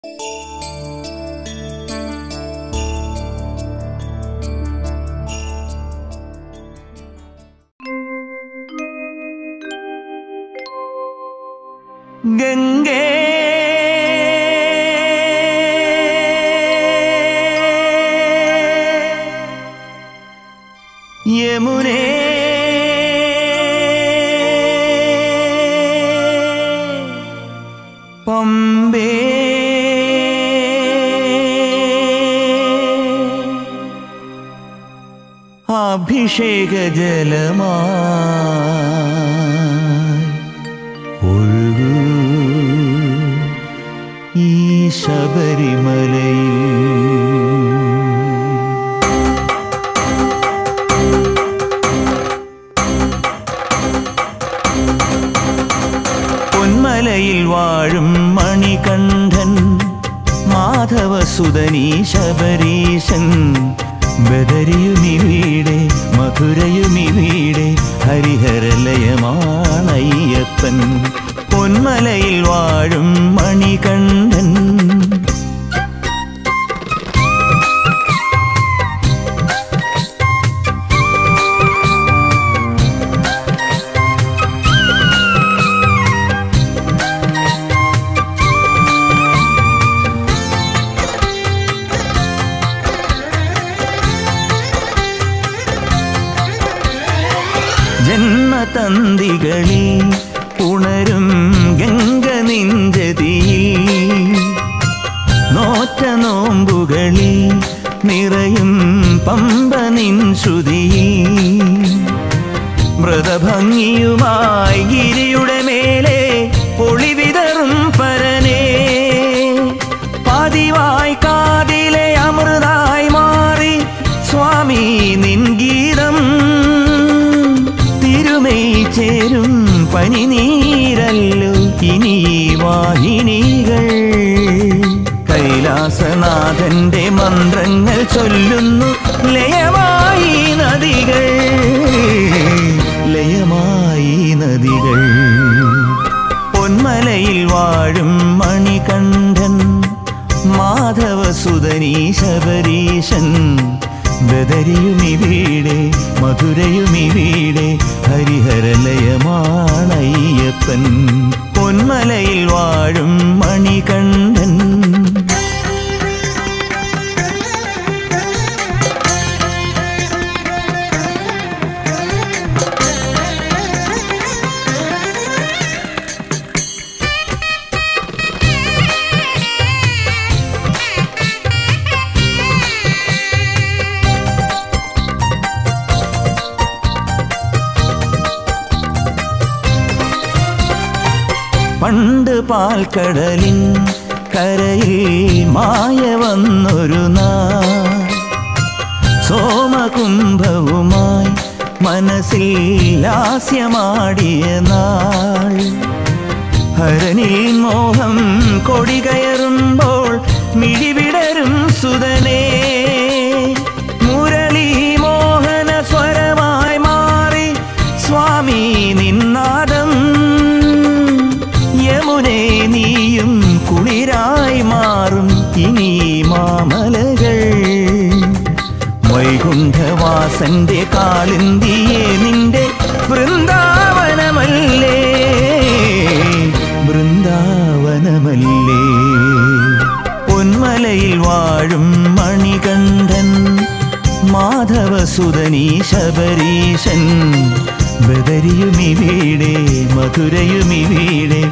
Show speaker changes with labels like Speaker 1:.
Speaker 1: ഗംഗേ യമുനേ പമ്പേ അഭിഷേക ജലമായി ഒഴുകൂ ഈ ശബരിമലയിൽ പൊന്മലയിൽ വാഴും മണികണ്ഠൻ മാധവസുതനീ ശബരീശൻ ബദരിയുമിവിടെ മധുരയുമിവിടെ ഹരിഹരലയമാണയ്യപ്പൻ പൊന്മലയിൽ വാഴും മണികണ്ഠൻ ജന്മതന്തികളിൽ ഉണരും ഗംഗ നിഞ്ചതിയിൽ നോറ്റ നോമ്പുകളിൽ നിറയും പമ്പ നിൻ ശ്രുതിയിൽ മൃതഭംഗിയുമായി ഗിരിയുടെ മേലെ പൊളിവിതറും പരനേ പതിവായി കാതിലെ അമൃതായി മാറി സ്വാമി നിൻ ഗീതം തിരുമൈ ചേരും പനിനീരല്ലോ ഇനി ഈ വാഹിനികൾ കൈലാസനാഥന്റെ മന്ത്രങ്ങൾ ചൊല്ലുന്നു ലയമായി നദികൾ ലയമായി നദികൾ പൊന്മലയിൽ വാഴും മണികണ്ഠൻ മാധവസുതനീ ശബരീശൻ ബദരിയുമിവിടെ മധുരയുമിവിടെ ഹരിഹരലയമാണയ്യപ്പൻ പൊന്മലയിൽ വാഴും മണികണ്ഠൻ പണ്ട് പാൽക്കടലിൻ കരയിൽ മായ വന്നൊരു നാൾ സോമകുംഭവുമായി മനസ്സിൽ ലാസ്യമാടിയ നാൾ ഹരനിൽ മോഹം കൊടി കയറുമ്പോൾ മിഴിവിടരും സുതനേ മുരളി മോഹന സ്വരമായി മാറി സ്വാമി നിന്നാദം യമുനെ നീയും കുളിരായി മാറും ഇനി മാമലകൾ വൈകുണ്ഠവാസന്റെ കാളിന്തിയെ നിന്റെ വൃന്ദാവനമല്ലേ വൃന്ദാവനമല്ലേ പൊന്മലയിൽ വാഴും മണികണ്ഠൻ മാധവസുതനീ ശബരീശൻ ബദരിയുമിവിടെ മധുരയുമിവിടെ